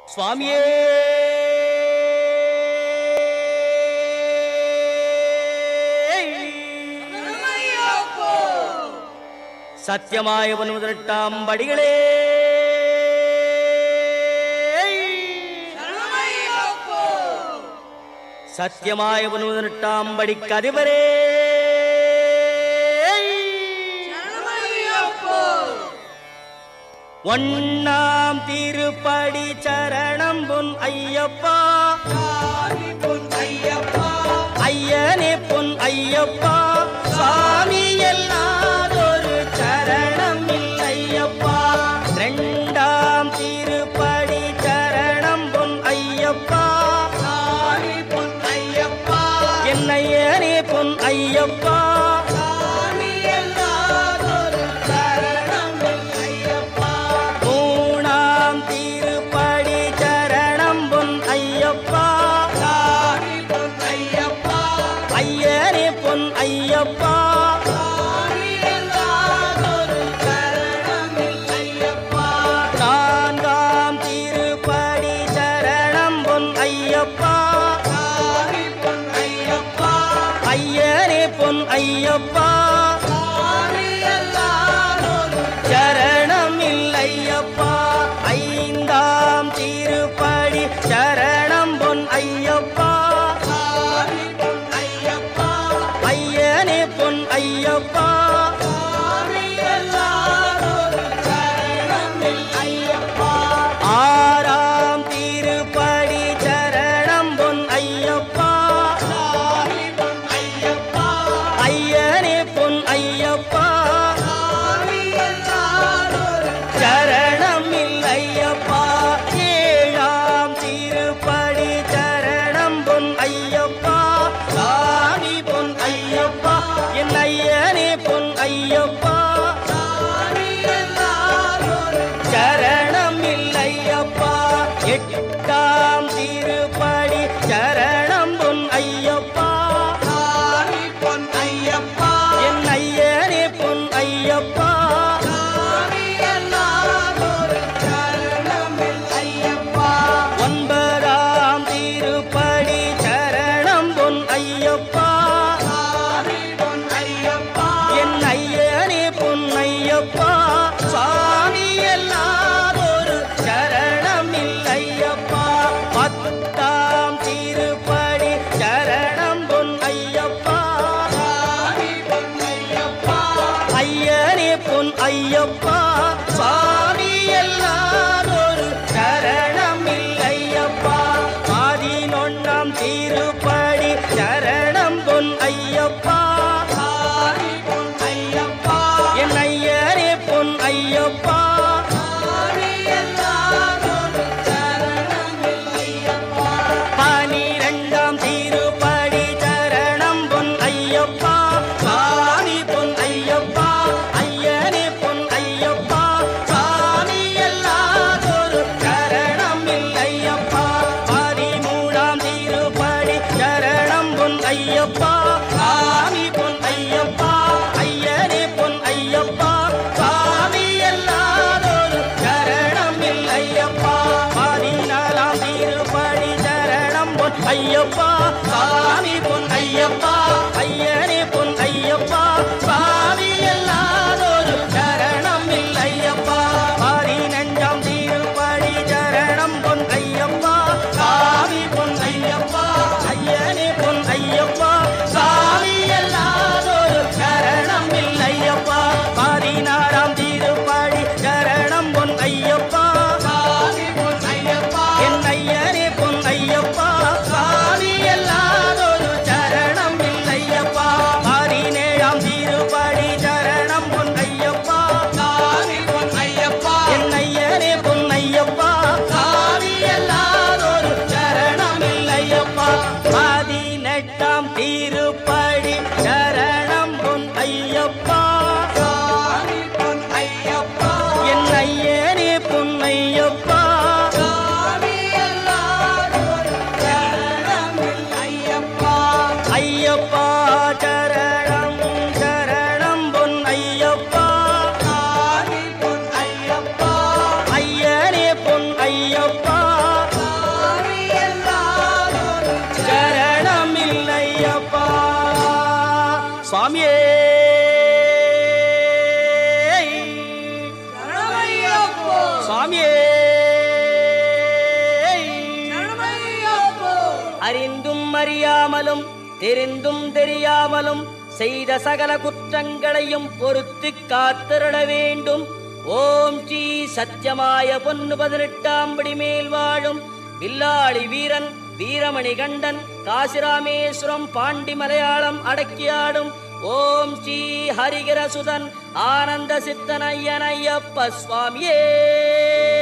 சுவாமியே சத்தியமாய முதலிட்டாம் படிகளே சத்தியமாய முதலிட்டாம் படி கதிபரே ஒன்னாம் திருப்படி சரணம் பொன் ஐயப்பா ஐயனே பொன் ஐயப்பா சுவாமி எல்லாதொரு சரணம் இல்லையப்பா ரெண்டாம் திருப்படி சரணம் பொன் ஐயப்பா என்னையனே பொன் ஐயப்பா மூணாம் திருப்படி சரணம் பொன் ஐயப்பா ஐயனே பொன் ஐயப்பா நான்காம் திருப்படி சரணம் பொன் ஐயப்பா ஐயனே பொன் ஐயப்பா சரணம் இல்லையப்பா ஐந்தாம் திருப்படி சரணம் பொன் ஐயப்பா ஐயனே பொன் ஐயப்பா ஆறாம் திருப்படி சரணம் பொன் ஐயப்பா ஐயனே பொன் ஐயப்பா சரணம் இல்லையப்பா ஏழாம் திருப்படி சரணம் பொன் ஐயப்பா சாமி பொன் ஐயப்பா என் ஐயனே பொன் ஐயப்பா சரணம் இல்லையப்பா எட்டாம் திருப்படி சரணம் பொன் ஐயப்பா என் ஐயனே பொன் ஐயப்பா ஒன்பதாம் திருப்படி சரணம் பொன் ஐயப்பா என் ஐயனே பொன் ஐயப்பா சுவாமி எல்லாதொரு சரணம் இல்லையப்பா பத்தாம் திருப்படி சரணம் பொன் ஐயப்பா ஐயனே பொன் ஐயப்பா சுவாமி எல்லாதொரு சரணம் இல்லையப்பா பதினொன்னாம் திருப்படி சரணம் பொன் ஐயப்பா என் ஐயனே பொன் ஐயப்பா பனிரெண்டாம் திருப்படி சரணம் பொன் ஐயப்பா சாமி பொன் ஐயப்பா ஐயனே பொன் ஐயப்பா சாமி எல்லாதொரு சரணம் இல்லையப்பா பதிமூணாம் திருப்படி சரணம் பொன் ஐயப்பா சாமி பொன் ஐயப்பா ஐயனே பொன் ஐயப்பா சாமி எல்லாதொரு சரணம் இல்லையப்பா பதினாலாம் திருப்படி சரணம் பொன் ஐயப்பா சாமி பொன் ஐயப்பா ஐயனே பொன் ஐயப்பா சாமி எல்லாதொரு சரணம் இல்லையப்பா பதினஞ்சாம் திருப்படி சரணம் பொன் ஐயப்பா சாமி பொன் ஐயப்பா ஐயனே பொன் ஐயப்பா சாமி எல்லாதொரு சரணம் இல்லையப்பா பதினாறாம் திருப்படி சரணம் பொன் ஐயப்பா என் ஐயனே பொன் ஐயப்பா சாமி எல்லாதொரு சரணம் இல்லையப்பா பதினேழாம் திருப்படி சரணம் பொன் ஐயப்பா என் ஐயனே பொன் ஐயப்பா சாமி எல்லாதொரு சரணம் இல்லையப்பா பதினெட்டாம் திருப்படி சரணம் பொன் ஐயப்பா என் ஐயனே பொன் ஐயப்பா ஐயப்பா சரணம் சரணம் பொன் ஐயப்பா ஐயனே பொன் ஐயப்பா சுவாமியே அறிந்தும் அறியாமலும் தெரிந்தும் தெரியாமலும் செய்த சகல குற்றங்களையும் பொறுத்து காத்திருட வேண்டும் ஓம் ஸ்ரீ சத்தியமாய பொன்னு பதினெட்டாம் படி மேல் வாழும் வில்லாளி வீரன் வீரமணி கண்டன் காசிராமேஸ்வரம் பாண்டி மலையாளம் அடக்கியாடும் ஓம் ஸ்ரீ ஹரிகரசுதன் ஆனந்த சித்தனையனையப்ப சுவாமியே